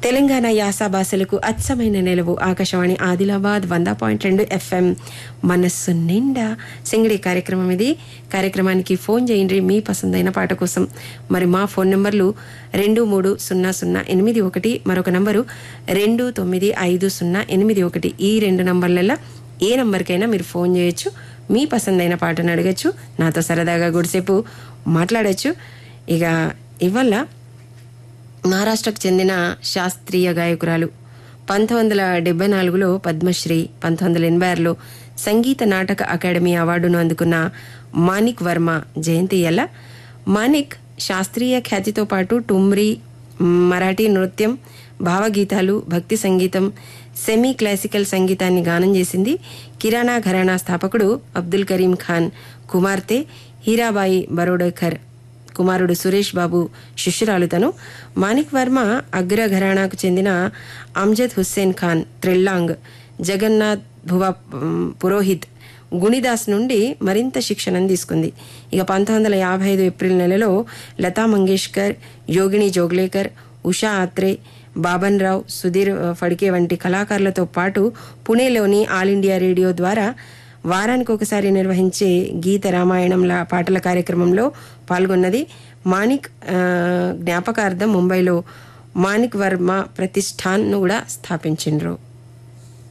తెలంగాణ యాస భాషలకు అచ్చమైన నిలవు ఆకాశవాణి ఆదిలాబాద్ వంద పాయింట్ రెండు ఎఫ్ఎం మనస్సు నిండా సింగిడి కార్యక్రమం ఇది కార్యక్రమానికి ఫోన్ చేయండి మీ పసందైన పాట కోసం మరి మా ఫోన్ నెంబర్లు రెండు మూడు సున్నా సున్నా ఎనిమిది ఒకటి మరొక నంబరు రెండు తొమ్మిది ఐదు సున్నా ఎనిమిది ఒకటి ఈ రెండు నంబర్లలో ఏ నంబర్కైనా మీరు ఫోన్ చేయొచ్చు మీ పసందైన పాటను అడగచ్చు నాతో సరదాగా గుడిసేపు మాట్లాడచ్చు ఇక ఇవల్ల మహారాష్ట్రకు చెందిన శాస్త్రీయ గాయకురాలు పంతొమ్మిది వందల డెబ్బై నాలుగులో పద్మశ్రీ పంతొమ్మిది వందల ఎనభై ఆరులో సంగీత నాటక అకాడమీ అవార్డును అందుకున్న మానిక్ వర్మ జయంతి ఎలా మానిక్ శాస్త్రీయ ఖ్యాతితో పాటు టుమ్రీ మరాఠీ నృత్యం భావగీతాలు భక్తి సంగీతం సెమీ క్లాసికల్ సంగీతాన్ని గానం చేసింది కిరాణా ఘరానా స్థాపకుడు అబ్దుల్ కరీం ఖాన్ కుమార్తె హీరాబాయి బరోడేకర్ కుమారుడు సురేష్ బాబు శిష్యురాలు తను మాణిక్ వర్మ అగ్ర ఘరానాకు చెందిన అమ్జద్ హుస్సేన్ ఖాన్ త్రిల్లాంగ్ జగన్నాథ్ భువ పురోహిత్ గుణిదాస్ నుండి మరింత శిక్షణను తీసుకుంది ఇక పంతొమ్మిది వందల యాభై ఐదు ఏప్రిల్ నెలలో లతా మంగేష్కర్ యోగిని జోగ్లేకర్ ఉషా ఆత్రే బాబన్ రావు సుధీర్ ఫడ్కే వంటి కళాకారులతో పాటు పుణేలోని ఆల్ ఇండియా రేడియో ద్వారా వారానికి ఒకసారి నిర్వహించే గీత రామాయణంల పాటల కార్యక్రమంలో పాల్గొన్నది మాణిక్ ఆ, జ్ఞాపకార్థం ముంబైలో మాణిక్ వర్మ ప్రతిష్టాన్ను కూడా స్థాపించిండ్రు